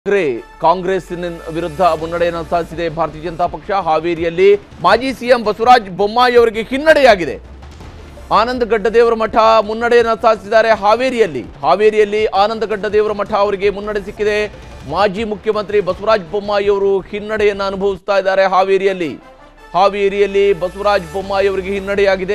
grey Congress ವಿರುದ್ಧ ಮುನ್ನಡೆಯನ್ನು ಸಾಧಿಸಿದೆ ಭಾರತೀಯ ಜನತಾ ಪಕ್ಷ ಹಾವೇರಿಯಲ್ಲಿ ಮಾಜಿ ಸಿಎಂ ಬಸವರಾಜ ಬೊಮ್ಮಾಯಿ ಅವರಿಗೆ ಹಿನ್ನಡೆಯಾಗಿದೆ ಆನಂದ ಗಡ್ಡದೇವರ ಮಠ ಮುನ್ನಡೆಯನ್ನು ಸಾಧಿಸಿದ್ದಾರೆ ಹಾವೇರಿಯಲ್ಲಿ ಹಾವೇರಿಯಲ್ಲಿ ಆನಂದ ಗಡ್ಡದೇವರ ಮಠ ಅವರಿಗೆ ಮುನ್ನಡೆ ಸಿಕ್ಕಿದೆ ಮಾಜಿ ಮುಖ್ಯಮಂತ್ರಿ ಬಸವರಾಜ ಬೊಮ್ಮಾಯಿ ಅವರು ಹಿನ್ನಡೆಯನ್ನು ಅನುಭವಿಸ್ತಾ ಇದ್ದಾರೆ ಹಾವೇರಿಯಲ್ಲಿ ಹಾವೇರಿಯಲ್ಲಿ ಬಸವರಾಜ ಬೊಮ್ಮಾಯಿ ಅವರಿಗೆ ಹಿನ್ನಡೆಯಾಗಿದೆ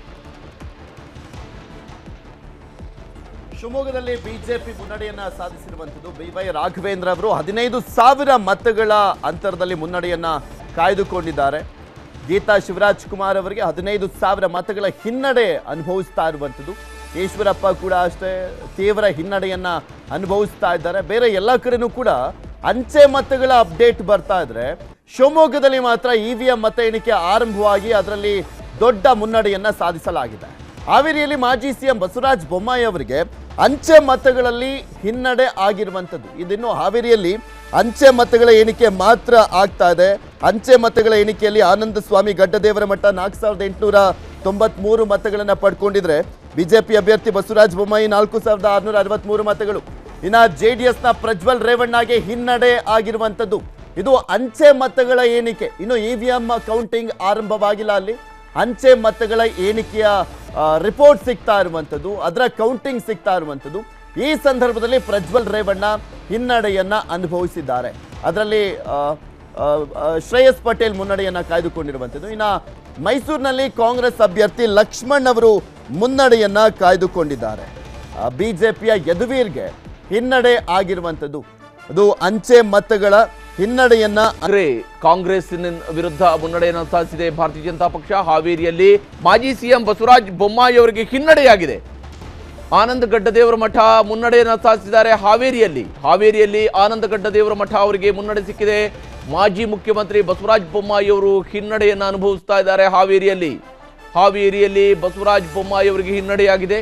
ಶಿವಮೊಗ್ಗದಲ್ಲಿ ಬಿಜೆಪಿ ಮುನ್ನಡೆಯನ್ನ ಸಾಧಿಸಿರುವಂಥದ್ದು ಬಿ ವೈ ರಾಘವೇಂದ್ರ ಅವರು ಹದಿನೈದು ಸಾವಿರ ಮತಗಳ ಅಂತರದಲ್ಲಿ ಮುನ್ನಡೆಯನ್ನ ಕಾಯ್ದುಕೊಂಡಿದ್ದಾರೆ ಗೀತಾ ಶಿವರಾಜ್ ಕುಮಾರ್ ಅವರಿಗೆ ಹದಿನೈದು ಸಾವಿರ ಮತಗಳ ಹಿನ್ನಡೆ ಅನುಭವಿಸ್ತಾ ಇರುವಂಥದ್ದು ಈಶ್ವರಪ್ಪ ಕೂಡ ಅಷ್ಟೇ ತೀವ್ರ ಹಿನ್ನಡೆಯನ್ನ ಅನುಭವಿಸ್ತಾ ಇದ್ದಾರೆ ಬೇರೆ ಎಲ್ಲ ಕಡೆನೂ ಕೂಡ ಅಂಚೆ ಮತಗಳ ಅಪ್ಡೇಟ್ ಬರ್ತಾ ಇದ್ರೆ ಶಿವಮೊಗ್ಗದಲ್ಲಿ ಮಾತ್ರ ಇ ವಿ ಎಂ ಮತ ಎಣಿಕೆ ಆರಂಭವಾಗಿ ಅದರಲ್ಲಿ ದೊಡ್ಡ ಮುನ್ನಡೆಯನ್ನ ಸಾಧಿಸಲಾಗಿದೆ ಹಾವೇರಿಯಲ್ಲಿ ಮಾಜಿ ಸಿಎಂ ಬಸವರಾಜ ಬೊಮ್ಮಾಯಿ ಅವರಿಗೆ ಅಂಚೆ ಮತಗಳಲ್ಲಿ ಹಿನ್ನಡೆ ಆಗಿರುವಂಥದ್ದು ಇದಿನ್ನು ಹಾವೇರಿಯಲ್ಲಿ ಅಂಚೆ ಮತಗಳ ಎಣಿಕೆ ಮಾತ್ರ ಆಗ್ತಾ ಇದೆ ಅಂಚೆ ಮತಗಳ ಎಣಿಕೆಯಲ್ಲಿ ಆನಂದ ಸ್ವಾಮಿ ಗಡ್ಡದೇವರ ಮಠ ನಾಲ್ಕು ಸಾವಿರದ ಎಂಟುನೂರ ತೊಂಬತ್ಮೂರು ಮತಗಳನ್ನು ಪಡ್ಕೊಂಡಿದ್ರೆ ಬಿಜೆಪಿ ಅಭ್ಯರ್ಥಿ ಬಸವರಾಜ ಬೊಮ್ಮಾಯಿ ನಾಲ್ಕು ಸಾವಿರದ ಆರುನೂರ ಅರವತ್ಮೂರು ಮತಗಳು ಇನ್ನ ಜೆ ಡಿ ಎಸ್ನ ಪ್ರಜ್ವಲ್ ರೇವಣ್ಣಗೆ ಹಿನ್ನಡೆ ಆಗಿರುವಂಥದ್ದು ಇದು ಅಂಚೆ ಮತಗಳ ಎಣಿಕೆ ಇನ್ನು ಇ ವಿ ಎಂ ಕೌಂಟಿಂಗ್ ಆರಂಭವಾಗಿಲ್ಲ ಅಲ್ಲಿ ಅಂಚೆ ಮತಗಳ ಎಣಿಕೆಯ ರಿಪೋರ್ಟ್ ಸಿಗ್ತಾ ಇರುವಂಥದ್ದು ಅದರ ಕೌಂಟಿಂಗ್ ಸಿಗ್ತಾ ಇರುವಂಥದ್ದು ಈ ಸಂದರ್ಭದಲ್ಲಿ ಪ್ರಜ್ವಲ್ ರೇವಣ್ಣ ಹಿನ್ನಡೆಯನ್ನ ಅನುಭವಿಸಿದ್ದಾರೆ ಅದರಲ್ಲಿ ಆ, ಆ, ಆ, ಶ್ರೇಯಸ್ ಪಟೇಲ್ ಮುನ್ನಡೆಯನ್ನ ಕಾಯ್ದುಕೊಂಡಿರುವಂಥದ್ದು ಇನ್ನು ಮೈಸೂರಿನಲ್ಲಿ ಕಾಂಗ್ರೆಸ್ ಅಭ್ಯರ್ಥಿ ಲಕ್ಷ್ಮಣ್ ಅವರು ಮುನ್ನಡೆಯನ್ನ ಕಾಯ್ದುಕೊಂಡಿದ್ದಾರೆ ಬಿಜೆಪಿಯ ಯದುವೀರ್ಗೆ ಹಿನ್ನಡೆ ಆಗಿರುವಂಥದ್ದು ಅದು ಅಂಚೆ ಮತಗಳ ಹಿನ್ನಡೆಯನ್ನ ಗ್ರೇ ಕಾಂಗ್ರೆಸ್ ವಿರುದ್ಧ ಮುನ್ನಡೆಯನ್ನು ಸಾಧಿಸಿದೆ ಭಾರತೀಯ ಜನತಾ ಪಕ್ಷ ಹಾವೇರಿಯಲ್ಲಿ ಮಾಜಿ ಸಿಎಂ ಬಸವರಾಜ ಬೊಮ್ಮಾಯಿ ಅವರಿಗೆ ಹಿನ್ನಡೆಯಾಗಿದೆ ಆನಂದ ಗಡ್ಡದೇವರ ಮಠ ಮುನ್ನಡೆಯನ್ನು ಸಾಧಿಸಿದ್ದಾರೆ ಹಾವೇರಿಯಲ್ಲಿ ಹಾವೇರಿಯಲ್ಲಿ ಆನಂದ ಗಡ್ಡದೇವರ ಮಠ ಅವರಿಗೆ ಮುನ್ನಡೆ ಸಿಕ್ಕಿದೆ ಮಾಜಿ ಮುಖ್ಯಮಂತ್ರಿ ಬಸವರಾಜ ಬೊಮ್ಮಾಯಿ ಅವರು ಹಿನ್ನಡೆಯನ್ನು ಅನುಭವಿಸ್ತಾ ಇದ್ದಾರೆ ಹಾವೇರಿಯಲ್ಲಿ ಹಾವೇರಿಯಲ್ಲಿ ಬಸವರಾಜ ಬೊಮ್ಮಾಯಿ ಅವರಿಗೆ ಹಿನ್ನಡೆಯಾಗಿದೆ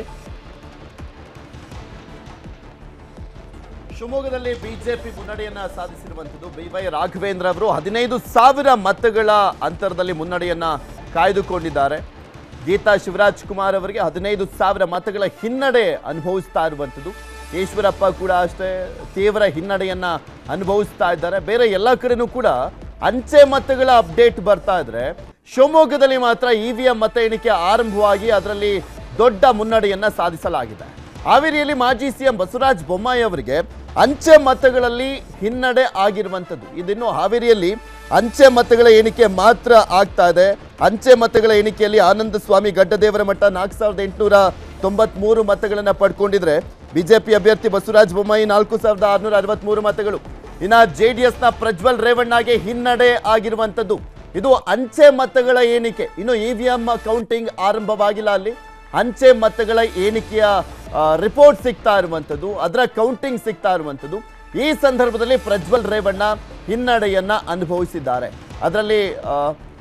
ಶಿವಮೊಗ್ಗದಲ್ಲಿ ಬಿಜೆಪಿ ಮುನ್ನಡೆಯನ್ನ ಸಾಧಿಸಿರುವಂಥದ್ದು ಬಿ ವೈ ರಾಘವೇಂದ್ರ ಅವರು ಹದಿನೈದು ಸಾವಿರ ಮತಗಳ ಅಂತರದಲ್ಲಿ ಮುನ್ನಡೆಯನ್ನ ಕಾಯ್ದುಕೊಂಡಿದ್ದಾರೆ ಗೀತಾ ಶಿವರಾಜ್ ಕುಮಾರ್ ಅವರಿಗೆ ಹದಿನೈದು ಸಾವಿರ ಮತಗಳ ಹಿನ್ನಡೆ ಅನುಭವಿಸ್ತಾ ಇರುವಂಥದ್ದು ಈಶ್ವರಪ್ಪ ಕೂಡ ಅಷ್ಟೇ ತೀವ್ರ ಹಿನ್ನಡೆಯನ್ನ ಅನುಭವಿಸ್ತಾ ಇದ್ದಾರೆ ಬೇರೆ ಎಲ್ಲ ಕಡೆನೂ ಕೂಡ ಅಂಚೆ ಮತಗಳ ಅಪ್ಡೇಟ್ ಬರ್ತಾ ಇದ್ರೆ ಶಿವಮೊಗ್ಗದಲ್ಲಿ ಮಾತ್ರ ಇ ವಿ ಎಂ ಮತ ಎಣಿಕೆ ಆರಂಭವಾಗಿ ಅದರಲ್ಲಿ ದೊಡ್ಡ ಮುನ್ನಡೆಯನ್ನ ಸಾಧಿಸಲಾಗಿದೆ ಹಾವೇರಿಯಲ್ಲಿ ಮಾಜಿ ಸಿಎಂ ಬಸವರಾಜ ಬೊಮ್ಮಾಯಿ ಅವರಿಗೆ ಅಂಚೆ ಮತಗಳಲ್ಲಿ ಹಿನ್ನಡೆ ಆಗಿರುವಂಥದ್ದು ಇದಿನ್ನು ಹಾವೇರಿಯಲ್ಲಿ ಅಂಚೆ ಮತಗಳ ಎಣಿಕೆ ಮಾತ್ರ ಆಗ್ತಾ ಇದೆ ಅಂಚೆ ಮತಗಳ ಎಣಿಕೆಯಲ್ಲಿ ಆನಂದ ಸ್ವಾಮಿ ಗಡ್ಡದೇವರ ಮಠ ನಾಲ್ಕು ಸಾವಿರದ ಎಂಟುನೂರ ತೊಂಬತ್ಮೂರು ಮತಗಳನ್ನು ಪಡ್ಕೊಂಡಿದ್ರೆ ಬಿಜೆಪಿ ಅಭ್ಯರ್ಥಿ ಬಸವರಾಜ ಬೊಮ್ಮಾಯಿ ನಾಲ್ಕು ಸಾವಿರದ ಆರುನೂರ ಅರವತ್ಮೂರು ಮತಗಳು ಇನ್ನ ಜೆ ಡಿ ಎಸ್ನ ಪ್ರಜ್ವಲ್ ರೇವಣ್ಣಗೆ ಹಿನ್ನಡೆ ಆಗಿರುವಂಥದ್ದು ಇದು ಅಂಚೆ ಮತಗಳ ಎಣಿಕೆ ಇನ್ನು ಇ ವಿ ಎಂ ಕೌಂಟಿಂಗ್ ಆರಂಭವಾಗಿಲ್ಲ ಅಲ್ಲಿ ಅಂಚೆ ಮತಗಳ ಎಣಿಕೆಯ ರಿಪೋರ್ಟ್ ಸಿಗ್ತಾ ಇರುವಂಥದ್ದು ಅದರ ಕೌಂಟಿಂಗ್ ಸಿಗ್ತಾ ಇರುವಂಥದ್ದು ಈ ಸಂದರ್ಭದಲ್ಲಿ ಪ್ರಜ್ವಲ್ ರೇವಣ್ಣ ಹಿನ್ನಡೆಯನ್ನ ಅನುಭವಿಸಿದ್ದಾರೆ ಅದರಲ್ಲಿ ಆ,